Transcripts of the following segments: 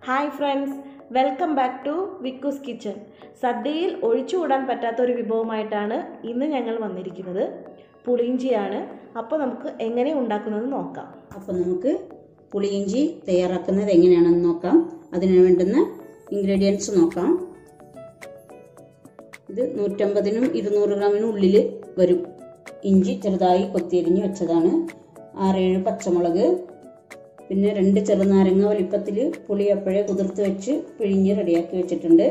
hi friends welcome back to Vikkus kitchen സദ്യയിൽ ഒഴിച്ചുകൂടാൻ പറ്റാത്ത ഒരു വിഭവമായിട്ടാണ് ഇന്ന് ഞങ്ങൾ വന്നിരിക്കുന്നത് പുളിയിഞ്ചിയാണ് അപ്പോൾ നമുക്ക് എങ്ങനെ ഉണ്ടാക്കുന്നത് നോക്കാം അപ്പോൾ നമുക്ക് പുളിയിഞ്ചി തയ്യാറാക്കുന്നത് എങ്ങനെയാണെന്ന് നോക്കാം അതിന് വേണ്ടുന്ന ഇൻഗ്രീഡിയൻസ് നോക്കാം ഇത് നൂറ്റമ്പതിനും ഇരുന്നൂറ് ഗ്രാമിനും ഉള്ളിൽ വരും ഇഞ്ചി ചെറുതായി കൊത്തിയരിഞ്ഞ് വെച്ചതാണ് ആറേഴ് പച്ചമുളക് പിന്നെ രണ്ട് ചെറുനാരങ്ങ വലിപ്പത്തിൽ പുളി അപ്പോഴേ കുതിർത്ത് വെച്ച് പിഴിഞ്ഞ് റെഡിയാക്കി വെച്ചിട്ടുണ്ട്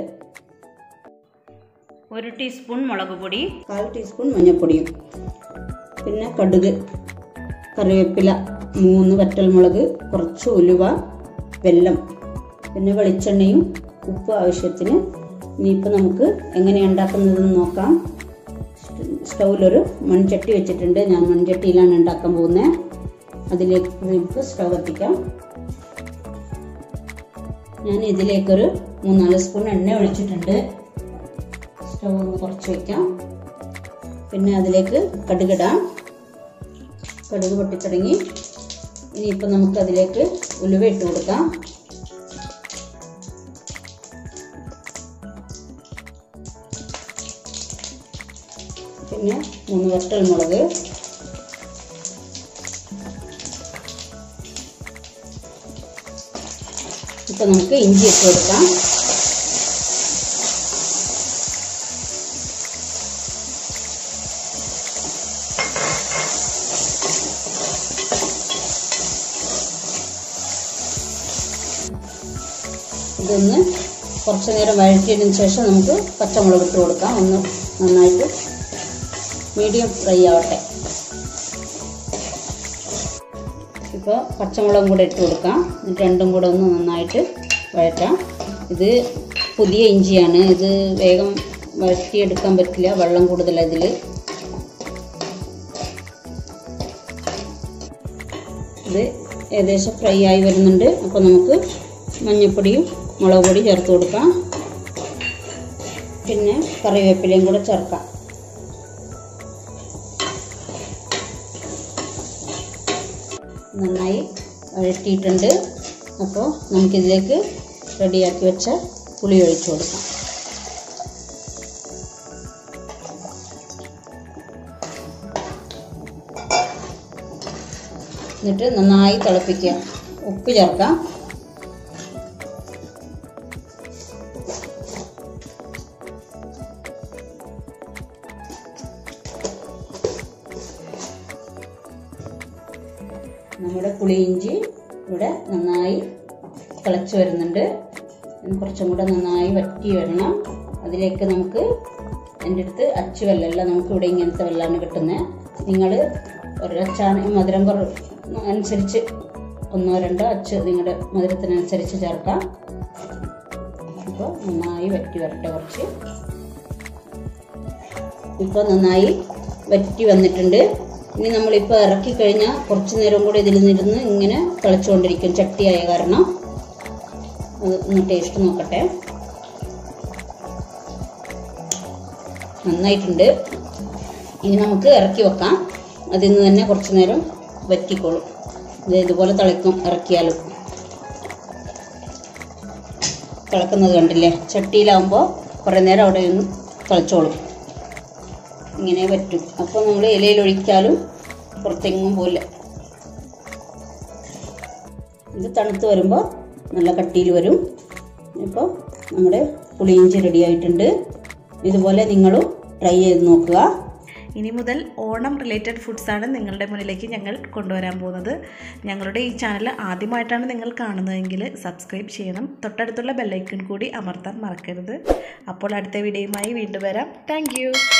ഒരു ടീസ്പൂൺ മുളക് പൊടി കാൽ ടീസ്പൂൺ മഞ്ഞൾപ്പൊടിയും പിന്നെ കടുക് കറിവേപ്പില മൂന്ന് വറ്റൽമുളക് കുറച്ച് ഉലുവ വെല്ലം പിന്നെ വെളിച്ചെണ്ണയും ഉപ്പ് ആവശ്യത്തിന് ഇനിയിപ്പോൾ നമുക്ക് എങ്ങനെ ഉണ്ടാക്കുന്നതെന്ന് നോക്കാം സ്റ്റൗവിലൊരു മൺചട്ടി വെച്ചിട്ടുണ്ട് ഞാൻ മൺചട്ടിയിലാണ് ഉണ്ടാക്കാൻ പോകുന്നത് അതിലേക്ക് നമുക്ക് സ്റ്റൗ കത്തിക്കാം ഞാൻ ഇതിലേക്കൊരു മൂന്നാല് സ്പൂൺ എണ്ണ ഒഴിച്ചിട്ടുണ്ട് സ്റ്റൗ ഒന്ന് കുറച്ച് വയ്ക്കാം പിന്നെ അതിലേക്ക് കടുകിടാം കടുക് പൊട്ടിത്തുടങ്ങി ഇനിയിപ്പോൾ നമുക്ക് അതിലേക്ക് ഉലുവ ഇട്ട് കൊടുക്കാം പിന്നെ മൂന്ന് വറ്റൽ മുളക് ഇപ്പൊ നമുക്ക് ഇഞ്ചി ഇട്ട് കൊടുക്കാം ഇതൊന്ന് കുറച്ച് നേരം വഴറ്റിയതിന് ശേഷം നമുക്ക് പച്ചമുളക് ഇട്ട് കൊടുക്കാം ഒന്ന് നന്നായിട്ട് മീഡിയം ഫ്രൈ ആവട്ടെ ഇപ്പോൾ പച്ചമുളകും കൂടെ ഇട്ട് കൊടുക്കാം എന്നിട്ട് രണ്ടും കൂടെ ഒന്ന് നന്നായിട്ട് വഴറ്റാം ഇത് പുതിയ ഇഞ്ചിയാണ് ഇത് വേഗം വഴറ്റിയെടുക്കാൻ പറ്റില്ല വെള്ളം കൂടുതലാണ് ഇതിൽ ഇത് ഏകദേശം ഫ്രൈ ആയി വരുന്നുണ്ട് അപ്പോൾ നമുക്ക് മഞ്ഞൾപ്പൊടിയും മുളക് പൊടി ചേർത്ത് കൊടുക്കാം പിന്നെ കറിവേപ്പിലയും കൂടെ ചേർക്കാം നന്നായി വഴറ്റിയിട്ടുണ്ട് അപ്പോൾ നമുക്കിതിലേക്ക് റെഡിയാക്കി വെച്ച പുളി ഒഴിച്ചു കൊടുക്കാം എന്നിട്ട് നന്നായി തിളപ്പിക്കുക ഉപ്പ് ചേർക്കാം നമ്മുടെ പുളിയിഞ്ചി ഇവിടെ നന്നായി തിളച്ച് വരുന്നുണ്ട് ഇനി കുറച്ചും കൂടെ നന്നായി വറ്റി വരണം അതിലേക്ക് നമുക്ക് എൻ്റെ അടുത്ത് അച്ചു വെല്ലമല്ല നമുക്ക് ഇവിടെ ഇങ്ങനത്തെ വെള്ളമാണ് കിട്ടുന്നത് നിങ്ങൾ ഒരച്ചാണ് മധുരം കുറ അനുസരിച്ച് ഒന്നോ രണ്ടോ അച്ച് നിങ്ങളുടെ മധുരത്തിനനുസരിച്ച് ചേർക്കാം ഇപ്പോൾ നന്നായി വറ്റി വരട്ടെ കുറച്ച് ഇപ്പോൾ നന്നായി വറ്റി വന്നിട്ടുണ്ട് ഇനി നമ്മളിപ്പോൾ ഇറക്കി കഴിഞ്ഞാൽ കുറച്ച് നേരം കൂടി ഇതിൽ നിന്നിരുന്ന് ഇങ്ങനെ തിളച്ചുകൊണ്ടിരിക്കും ചട്ടിയായ കാരണം അത് ഒന്ന് ടേസ്റ്റ് നോക്കട്ടെ നന്നായിട്ടുണ്ട് ഇനി നമുക്ക് ഇറക്കി വെക്കാം അതിൽ നിന്ന് തന്നെ കുറച്ച് നേരം വറ്റിക്കോളും ഇത് ഇതുപോലെ തിളയ്ക്കും ഇറക്കിയാലും തിളക്കുന്നത് കണ്ടില്ലേ ചട്ടിയിലാവുമ്പോൾ കുറേ നേരം അവിടെ നിന്ന് തിളച്ചോളും ഇങ്ങനെ പറ്റും അപ്പോൾ നമ്മൾ ഇലയിൽ ഒഴിച്ചാലും പുറത്തെങ്ങും പോലെ ഇത് തണുത്ത് വരുമ്പോൾ നല്ല കട്ടിയിൽ വരും ഇപ്പോൾ നമ്മുടെ പുളിയിഞ്ചി റെഡി ആയിട്ടുണ്ട് ഇതുപോലെ നിങ്ങളും ട്രൈ ചെയ്ത് നോക്കുക ഇനി മുതൽ ഓണം റിലേറ്റഡ് ഫുഡ്സാണ് നിങ്ങളുടെ മുന്നിലേക്ക് ഞങ്ങൾ കൊണ്ടുവരാൻ പോകുന്നത് ഞങ്ങളുടെ ഈ ചാനൽ ആദ്യമായിട്ടാണ് നിങ്ങൾ കാണുന്നതെങ്കിൽ സബ്സ്ക്രൈബ് ചെയ്യണം തൊട്ടടുത്തുള്ള ബെല്ലൈക്കൺ കൂടി അമർത്താൻ മറക്കരുത് അപ്പോൾ അടുത്ത വീഡിയോയുമായി വീണ്ടും വരാം താങ്ക്